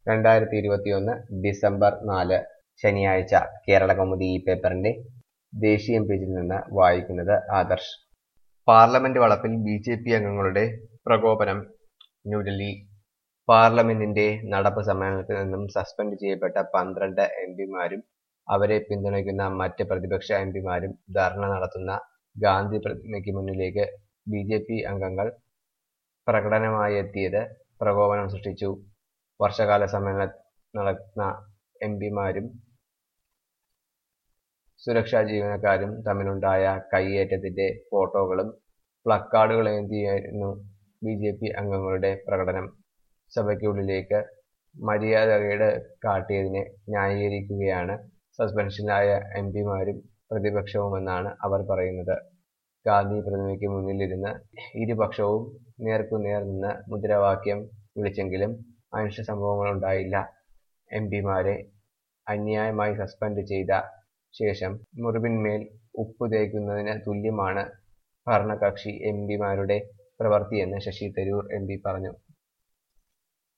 രണ്ടായിരത്തി ഇരുപത്തിയൊന്ന് ഡിസംബർ നാല് ശനിയാഴ്ച കേരളകൗമുദി ഈ പേപ്പറിന്റെ ദേശീയ പേജിൽ നിന്ന് വായിക്കുന്നത് ആദർശ് പാർലമെന്റ് വളപ്പിൽ ബി ജെ പി അംഗങ്ങളുടെ പ്രകോപനം ന്യൂഡൽഹി പാർലമെന്റിന്റെ നടപ്പ് സമ്മേളനത്തിൽ നിന്നും സസ്പെൻഡ് ചെയ്യപ്പെട്ട പന്ത്രണ്ട് എം പിമാരും അവരെ പിന്തുണയ്ക്കുന്ന മറ്റ് പ്രതിപക്ഷ എം പിമാരും ധർണ നടത്തുന്ന ഗാന്ധി പ്രതിമയ്ക്ക് മുന്നിലേക്ക് ബി ജെ പി അംഗങ്ങൾ പ്രകടനമായി എത്തിയത് പ്രകോപനം സൃഷ്ടിച്ചു വർഷകാല സമ്മേളനം നടന്ന എം പിമാരും സുരക്ഷാ ജീവനക്കാരും തമ്മിലുണ്ടായ കയ്യേറ്റത്തിന്റെ ഫോട്ടോകളും പ്ലക്കാർഡുകളേന്തിയായിരുന്നു ബി ജെ പി അംഗങ്ങളുടെ പ്രകടനം സഭയ്ക്കുള്ളിലേക്ക് മര്യാദകേട് കാട്ടിയതിനെ ന്യായീകരിക്കുകയാണ് സസ്പെൻഷനിലായ എം പിമാരും പ്രതിപക്ഷവുമെന്നാണ് അവർ പറയുന്നത് ഗാന്ധി പ്രതിമയ്ക്ക് മുന്നിലിരുന്ന് ഇരുപക്ഷവും നേർക്കുനേർ നിന്ന് മുദ്രാവാക്യം വിളിച്ചെങ്കിലും അനിഷ്ട സംഭവങ്ങളുണ്ടായില്ല എം പിമാരെ അന്യായമായി സസ്പെൻഡ് ചെയ്ത ശേഷം മുറിവിന്മേൽ ഉപ്പ് തേക്കുന്നതിന് തുല്യമാണ് ഭരണകക്ഷി എം പിമാരുടെ പ്രവൃത്തിയെന്ന് ശശി തരൂർ എം പി പറഞ്ഞു